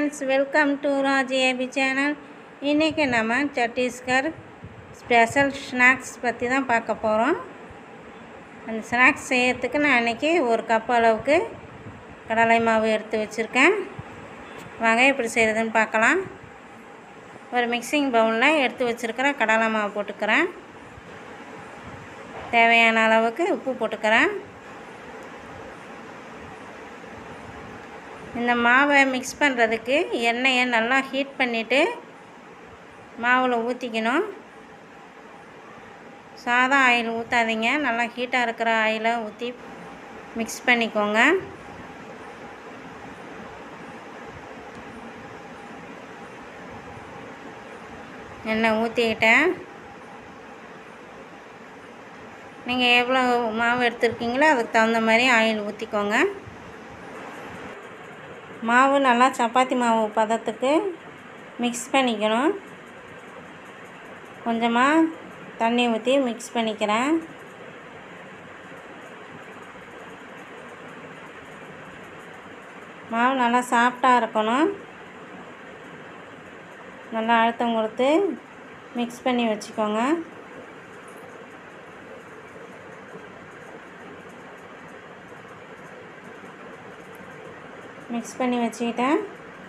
friends welcome to Raj AB channel இன்றைக்கி நம்ம Chhattisgarh special snacks பற்றி தான் பார்க்க போகிறோம் அந்த ஸ்நாக்ஸ் செய்யறதுக்கு நான் இன்றைக்கி ஒரு கப் அளவுக்கு கடலை மாவு எடுத்து வச்சுருக்கேன் வாங்க எப்படி செய்கிறதுன்னு பார்க்கலாம் ஒரு மிக்சிங் பவுலில் எடுத்து வச்சுருக்கிற கடலை மாவு போட்டுக்கிறேன் தேவையான அளவுக்கு உப்பு போட்டுக்கிறேன் இந்த மாவை மிக்ஸ் பண்ணுறதுக்கு எண்ணெயை நல்லா ஹீட் பண்ணிவிட்டு மாவில் ஊற்றிக்கணும் சாதா ஆயில் ஊற்றாதீங்க நல்லா ஹீட்டாக இருக்கிற ஆயிலை ஊற்றி மிக்ஸ் பண்ணிக்கோங்க எண்ணெய் ஊற்றிக்கிட்டேன் நீங்கள் எவ்வளோ மாவு எடுத்துருக்கீங்களோ அதுக்கு தகுந்த மாதிரி ஆயில் ஊற்றிக்கோங்க மாவு நல்லா சப்பாத்தி மாவு பதத்துக்கு மிக்ஸ் பண்ணிக்கணும் கொஞ்சமாக தண்ணி ஊற்றி மிக்ஸ் பண்ணிக்கிறேன் மாவு நல்லா சாஃப்டாக இருக்கணும் நல்லா அழுத்தம் கொடுத்து மிக்ஸ் பண்ணி வச்சுக்கோங்க மிக்ஸ் பண்ணி வச்சுக்கிட்டேன்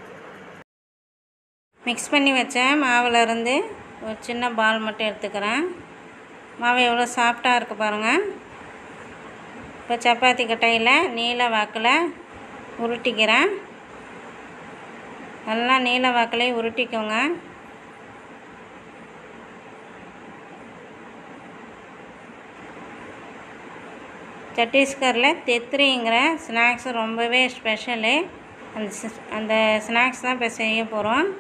மிக்ஸ் பண்ணி வச்சேன் மாவுலேருந்து ஒரு சின்ன பால் மட்டும் எடுத்துக்கிறேன் மாவு எவ்வளோ சாஃப்டாக இருக்குது பாருங்கள் இப்போ சப்பாத்தி கட்டையில் நீல வாக்கில் உருட்டிக்கிறேன் நல்லா நீல வாக்கிலே உருட்டிக்கோங்க சத்தீஸ்கரில் தெத்ரிங்கிற ஸ்நாக்ஸ் ரொம்பவே ஸ்பெஷலு அந்த அந்த ஸ்நாக்ஸ் தான் இப்போ செய்ய போகிறோம்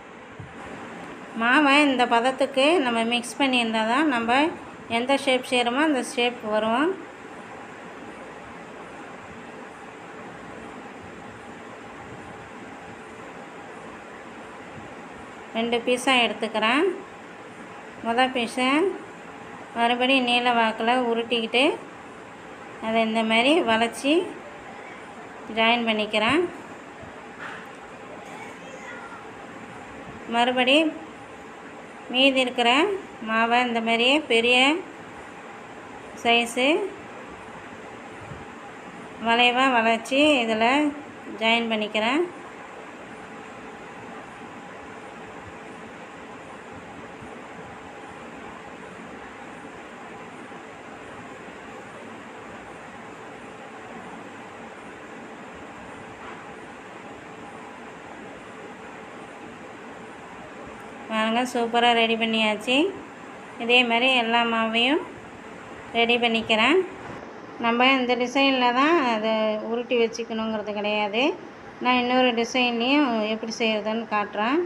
மாவை இந்த பதத்துக்கு நம்ம மிக்ஸ் பண்ணியிருந்தால் தான் நம்ம எந்த ஷேப் செய்கிறோமோ அந்த ஷேப் வரும் ரெண்டு பீஸாக எடுத்துக்கிறேன் மொதல் பீஸை மறுபடியும் நீல வாக்கில் உருட்டிக்கிட்டு அதை இந்த மாதிரி வளைச்சி ஜாயின் பண்ணிக்கிறேன் மறுபடி மீதி இருக்கிற மாவை இந்த மாதிரியே பெரிய சைஸு வளைவாக வளைச்சி இதில் ஜாயின் பண்ணிக்கிறேன் பாருங்க சூப்பராக ரெடி பண்ணியாச்சு இதே மாதிரி எல்லா மாவையும் ரெடி பண்ணிக்கிறேன் நம்ம இந்த டிசைனில் தான் அதை உருட்டி வச்சுக்கணுங்கிறது கிடையாது நான் இன்னொரு டிசைன்லேயும் எப்படி செய்கிறதுன்னு காட்டுறேன்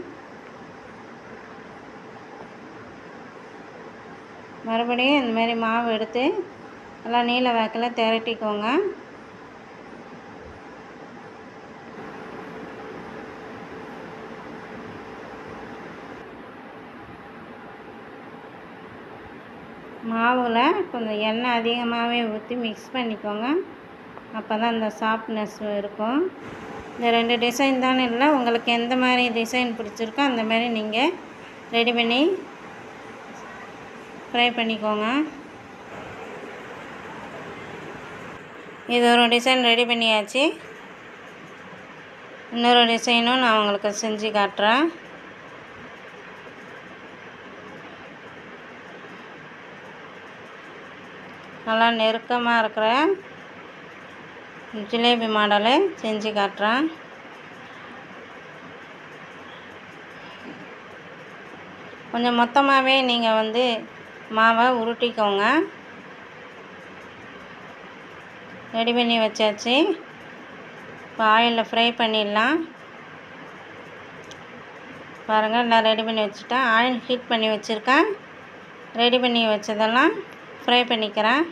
மறுபடியும் இந்த மாதிரி மாவு எடுத்து நல்லா நீல வாக்கில் திரட்டிக்கோங்க மாவில் கொஞ்சம் எண்ணெய் அதிகமாகவே ஊற்றி மிக்ஸ் பண்ணிக்கோங்க அப்போ தான் இந்த சாஃப்ட்னஸ் இருக்கும் இந்த ரெண்டு டிசைன் தானே இல்லை உங்களுக்கு எந்த மாதிரி டிசைன் பிடிச்சிருக்கோ அந்த மாதிரி நீங்கள் ரெடி பண்ணி ஃப்ரை பண்ணிக்கோங்க இது ஒரு டிசைன் ரெடி பண்ணியாச்சு இன்னொரு டிசைனும் நான் உங்களுக்கு செஞ்சு காட்டுறேன் நல்லா நெருக்கமாக இருக்கிற ஜிலேபி மாடலை செஞ்சு காட்டுறேன் கொஞ்சம் மொத்தமாகவே நீங்கள் வந்து மாவை உருட்டிக்கோங்க ரெடி பண்ணி வச்சாச்சு இப்போ ஆயிலில் ஃப்ரை பண்ணிடலாம் பாருங்கள் நான் ரெடி பண்ணி வச்சுட்டேன் ஆயில் ஹீட் பண்ணி வச்சுருக்கேன் ரெடி பண்ணி வச்சதெல்லாம் ஃப்ரை பண்ணிக்கிறேன்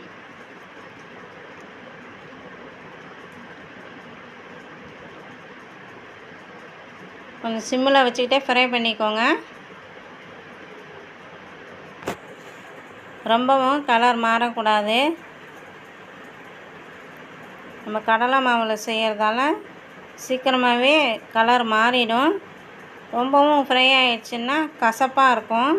கொஞ்சம் சிம்மில் வச்சுக்கிட்டே ஃப்ரை பண்ணிக்கோங்க ரொம்பவும் கலர் மாறக்கூடாது நம்ம கடலை மாவில் செய்கிறதால சீக்கிரமாகவே கலர் மாறிடும் ரொம்பவும் ஃப்ரை ஆயிடுச்சுன்னா கசப்பாக இருக்கும்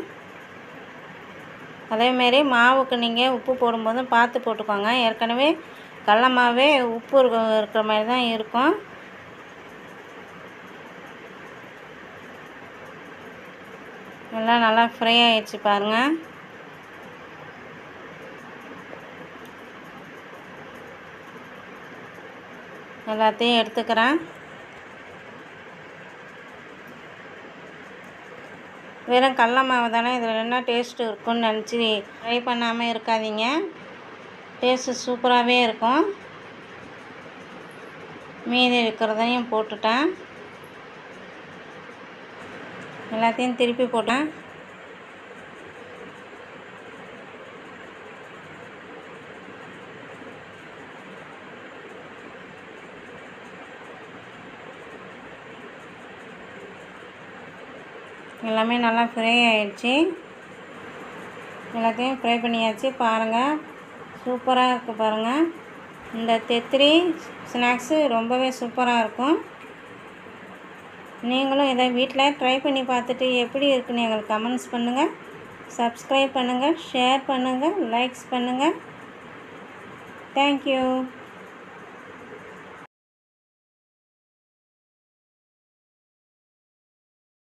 அதேமாரி மாவுக்கு நீங்கள் உப்பு போடும்போது பார்த்து போட்டுக்கோங்க ஏற்கனவே கடல மாவே உப்பு இருக்க இருக்கிற மாதிரி தான் இருக்கும் எல்லாம் நல்லா ஃப்ரை ஆயிடுச்சு பாருங்கள் எல்லாத்தையும் எடுத்துக்கிறேன் வெறும் கடல மாவு தானே இதில் என்ன டேஸ்ட்டு இருக்குன்னு நினச்சி ட்ரை பண்ணாமல் இருக்காதீங்க டேஸ்ட்டு சூப்பராகவே இருக்கும் மீதி இருக்கிறதையும் போட்டுட்டேன் எல்லாத்தையும் திருப்பி போட்டேன் எல்லாமே நல்லா ஃப்ரை ஆயிடுச்சு எல்லாத்தையும் ஃப்ரை பண்ணியாச்சு பாருங்கள் சூப்பராக இருக்குது பாருங்கள் இந்த தெத்திரி ஸ்நாக்ஸு ரொம்பவே சூப்பராக இருக்கும் நீங்களும் இதை வீட்டில் ட்ரை பண்ணி பார்த்துட்டு எப்படி இருக்குன்னு எங்களுக்கு கமெண்ட்ஸ் பண்ணுங்கள் சப்ஸ்கிரைப் பண்ணுங்கள் ஷேர் பண்ணுங்கள் லைக்ஸ் பண்ணுங்கள் தேங்க்யூ